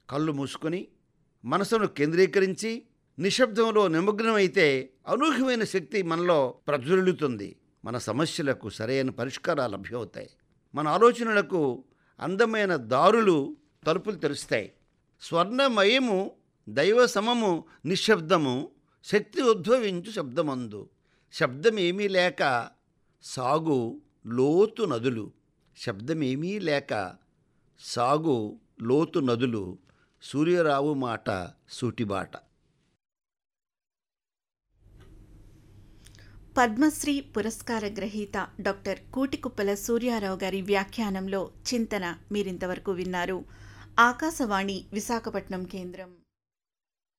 కళ్ళు మూసుకొని మనసును కేంద్రీకరించి నిశ్శబ్దంలో నిమగ్నమైతే అనూహ్యమైన శక్తి మనలో ప్రజ్వలుతుంది మన సమస్యలకు సరైన పరిష్కారాలు లభ్యమవుతాయి మన ఆలోచనలకు అందమైన దారులు తలుపులు తెరుస్తాయి స్వర్ణమయము దైవ సమము నిశ్శబ్దము శక్తి ఉద్భవించు శబ్దమందు శబ్దమేమీ లేక సాగు లోతు నదులు శబ్దమేమీ లేక సాగు లోతు నదులు సూర్యరావు మాట సూటిబాట పద్మశ్రీ పురస్కార గ్రహీత డాక్టర్ కూటికుప్పల సూర్యారావు గారి వ్యాఖ్యానంలో చింతన మీరింతవరకు విన్నారు ఆకాశవాణి విశాఖపట్నం కేంద్రం